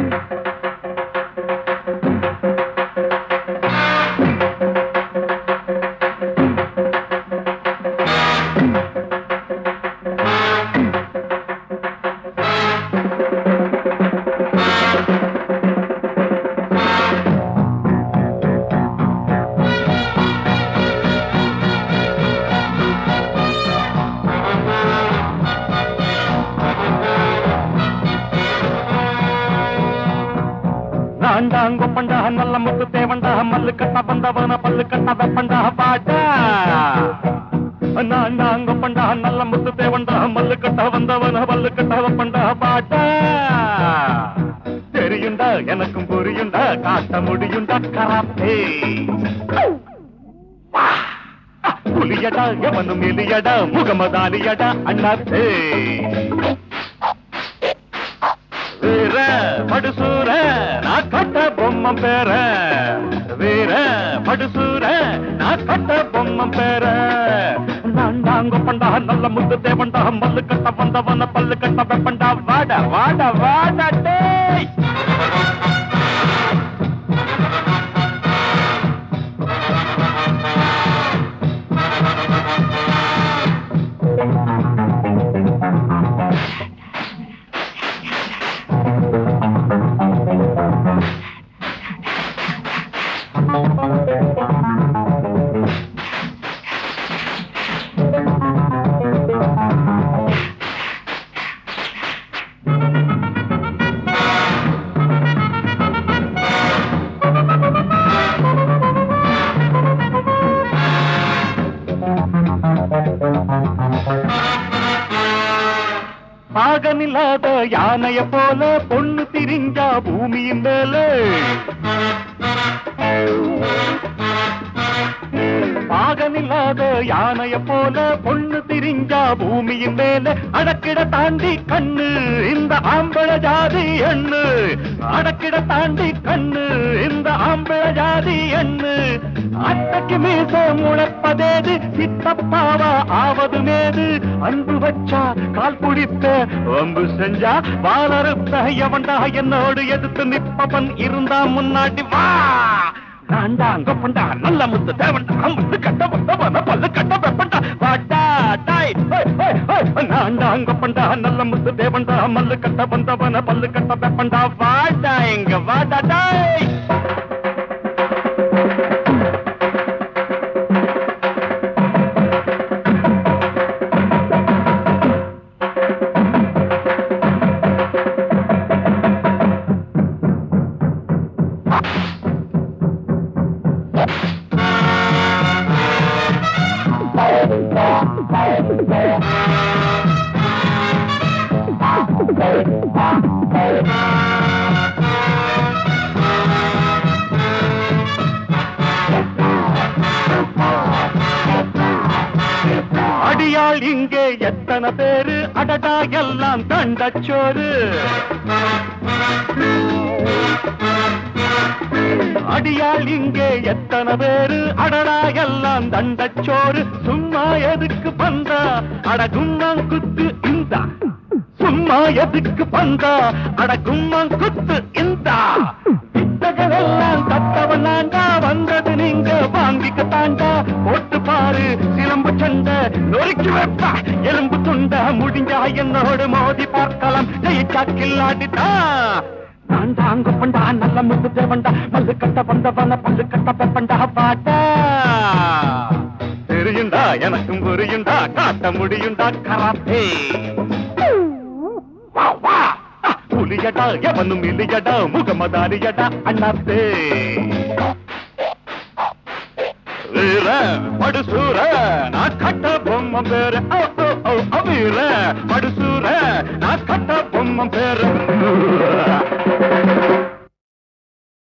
நாண்டாங்க பண்டா நல்ல முத்து தேவண்டா மல்லு கட்ட வந்தவன பல்லு கட்ட வெப்பண்டா பாட்டா நாண்டாங்க பண்டா நல்ல முத்து தேவண்டா மல்லு கட்ட வந்தவன பல்லு கட்ட வெப்பண்டா பாட்டா தெரியுண்டா எனக்கும் புரியுண்டா காட்ட முடியுண்டா கராத்தே புலியடா எவனும் எலியடா முகமதாலியடா அண்ணாத்தே வீர படுசூர நான் கட்ட பொம்மம் பேர வீர படுசூர நான் கட்ட பொம்மம் பேர நாண்டாங்க பண்டா நல்ல முத்து தேவண்டா மல்லு கட்ட வந்தவன பல்லு கட்ட வெப்பண்டா வாட வாட வாட டேய் பாகனில்லாத யானைய போல பொண்ணு திரிஞ்சா பூமியின் மேல பாகனில்லாத யானைய போல பொண்ணு திரிஞ்சா பூமியின் மேல அடக்கிட தாண்டி கண்ணு இந்த ஆம்பள ஜாதி எண்ணு அடக்கிட தாண்டி கண்ணு இந்த ஆம்பள ஜாதி எண்ணு அட்டைக்கு மீச முளைப்பதேது சித்தப்பாவா ஆவது மேது அன்பு வச்சா கால் குடித்த அம்பு செஞ்சா வாழறுத்த எவன்டா என்னோடு எதிர்த்து நிப்பவன் இருந்தா முன்னாடி வா நான்டா அங்க பண்டா நல்ல முத்து தேவன்டா முத்து கட்ட வந்தவன பல்லு கட்ட வெப்பண்டா வாடா டாய் ஹோய், ஹோய், ஹோய். நான்டா அங்க பண்டா நல்ல முத்து தேவன்டா மல்லு கட்ட வந்தவன பல்லு கட்ட வெப்பண்டா வாடா எங்க வாடா டாய் அடியாள் இங்கே எத்தனை பேரு அடடா எல்லாம் தண்டச்சோறு அடியாள் இங்கே எத்தனை பேரு அடடா எல்லாம் தண்டச்சோறு சும்மா எதுக்கு பந்தா அடகும்மாங் குத்து இந்தா சும்மா எதுக்கு பந்தா அடகும்மாங் குத்து இந்தா வித்தகரெல்லாம் தத்தவனாண்டா வந்தது நீங்க வாங்கிக்க தாண்டா போட்டு பாரு சிலம்பு சண்டை நொறுக்கி வைப்பா எலும்பு துண்டா முடிஞ்சா என்னோடு மோதி பார்க்கலாம் ஜெயிச்சா கில்லாடிட்டா நான் தாங்க பண்டா நல்ல முத்து தேவண்டா மல்லு கட்ட வந்தவன பல்லு கட்ட பெப்பண்டா பாட்டா தெரியுண்டா எனக்கும் புரியுண்டா காட்ட முடியுண்டா கராத்தே வா வா புலியடா எவனும் இல்லையடா முகமதாரியடா அண்ணாத்தே வீர படுசூர நான் கட்ட பொம்மம் பேரு ஓ, ஓ, ஓ, ஓ, வீர படுசூர நான் கட்ட பொம்மம் பேரு